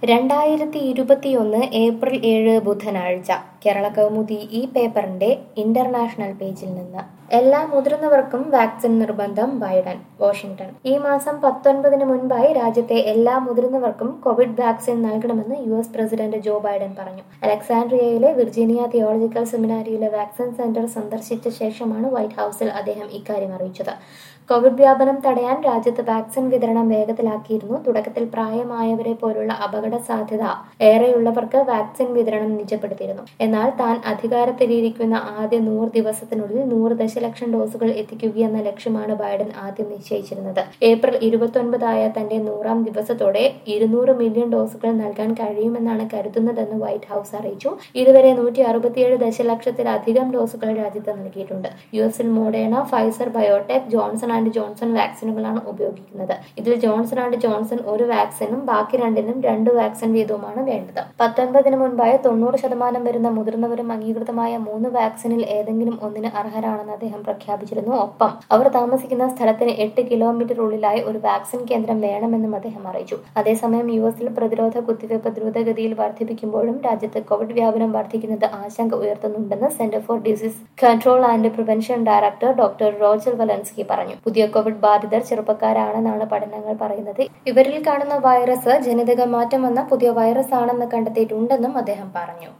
രണ്ടായിരത്തി ഇരുപത്തിയൊന്ന് ഏപ്രിൽ ഏഴ് ബുധനാഴ്ച കേരള കൗമുദി ഈ പേപ്പറിന്റെ ഇന്റർനാഷണൽ പേജിൽ നിന്ന് എല്ലാ മുതിർന്നവർക്കും വാക്സിൻ നിർബന്ധം ബൈഡൻ വാഷിംഗ്ടൺ ഈ മാസം പത്തൊൻപതിന് മുൻപായി രാജ്യത്തെ എല്ലാ മുതിർന്നവർക്കും കോവിഡ് വാക്സിൻ നൽകണമെന്ന് U S president Joe Biden പറഞ്ഞു അലക്സാൻഡ്രിയയിലെ Virginia theological seminary vaccine centre സന്ദർശിച്ച ശേഷമാണ് വൈറ്റ് ഹൌസിൽ അദ്ദേഹം ഇക്കാര്യം അറിയിച്ചത് കോവിഡ് വ്യാപനം തടയാൻ രാജ്യത്ത് വാക്സിൻ വിതരണം വേഗത്തിലാക്കിയിരുന്നു തുടക്കത്തിൽ പ്രായമായവരെ പോലുള്ള അപകട സാധ്യത ഏറെയുള്ളവർക്ക് വാക്സിൻ വിതരണം നിജപ്പെടുത്തിയിരുന്നു എന്നാൽ താൻ അധികാരത്തിലിരിക്കുന്ന ആദ്യ നൂറ് ദിവസത്തിനുള്ളിൽ നൂറ് ദശലക്ഷം ഡോസുകൾ എത്തിക്കുകയെന്ന ലക്ഷ്യമാണ് ബൈഡൻ ആദ്യം നിശ്ചയിച്ചിരുന്നത് ഏപ്രിൽ ഇരുപത്തൊൻപതായ തന്റെ നൂറാം ദിവസത്തോടെ ഇരുന്നൂറ് മില്യൺ ഡോസുകൾ നൽകാൻ കഴിയുമെന്നാണ് കരുതുന്നതെന്ന് വൈറ്റ് ഹൌസ് അറിയിച്ചു ഇതുവരെ നൂറ്റി അറുപത്തിയേഴ് ദശലക്ഷത്തിലധികം ഡോസുകൾ രാജ്യത്ത് നൽകിയിട്ടുണ്ട് യു എസിൽ Moderna Pfizer biotech Johnson and Johnson വാക്സിനുകളാണ് ഉപയോഗിക്കുന്നത് ഇതിൽ ജോൺസൺ ആൻഡ് ജോൺസൺ ഒരു വാക്സിനും ബാക്കി രണ്ടിനും രണ്ട് വാക്സിൻ വീതവുമാണ് വേണ്ടത് പത്തൊൻപതിന് മുൻപായി തൊണ്ണൂറ് ശതമാനം വരുന്ന മുതിർന്നവരും അംഗീകൃതമായ മൂന്ന് വാക്സിനിൽ ഏതെങ്കിലും ഒന്നിന് അർഹരാണെന്ന് അദ്ദേഹം പ്രഖ്യാപിച്ചിരുന്നു ഒപ്പം അവർ താമസിക്കുന്ന സ്ഥലത്തിന് എട്ട് കിലോമീറ്റർ ഉള്ളിലായി ഒരു വാക്സിൻ കേന്ദ്രം വേണമെന്നും അദ്ദേഹം അറിയിച്ചു അതേസമയം യു എസിൽ പ്രതിരോധ കുത്തിവയ്പ് ദ്രുതഗതിയിൽ വർദ്ധിപ്പിക്കുമ്പോഴും രാജ്യത്ത് കോവിഡ് വ്യാപനം വർദ്ധിക്കുന്നത് ആശങ്ക ഉയർത്തുന്നുണ്ടെന്ന് centre for disease control and prevention director doctor Roger Walensky പറഞ്ഞു പുതിയ കോവിഡ് ബാധിതർ ചെറുപ്പക്കാരാണെന്നാണ് പഠനങ്ങൾ പറയുന്നത് ഇവരിൽ കാണുന്ന വൈറസ് ജനിതക മാറ്റം വന്ന പുതിയ വൈറസ് ആണെന്ന് കണ്ടെത്തിയിട്ടുണ്ടെന്നും അദ്ദേഹം പറഞ്ഞു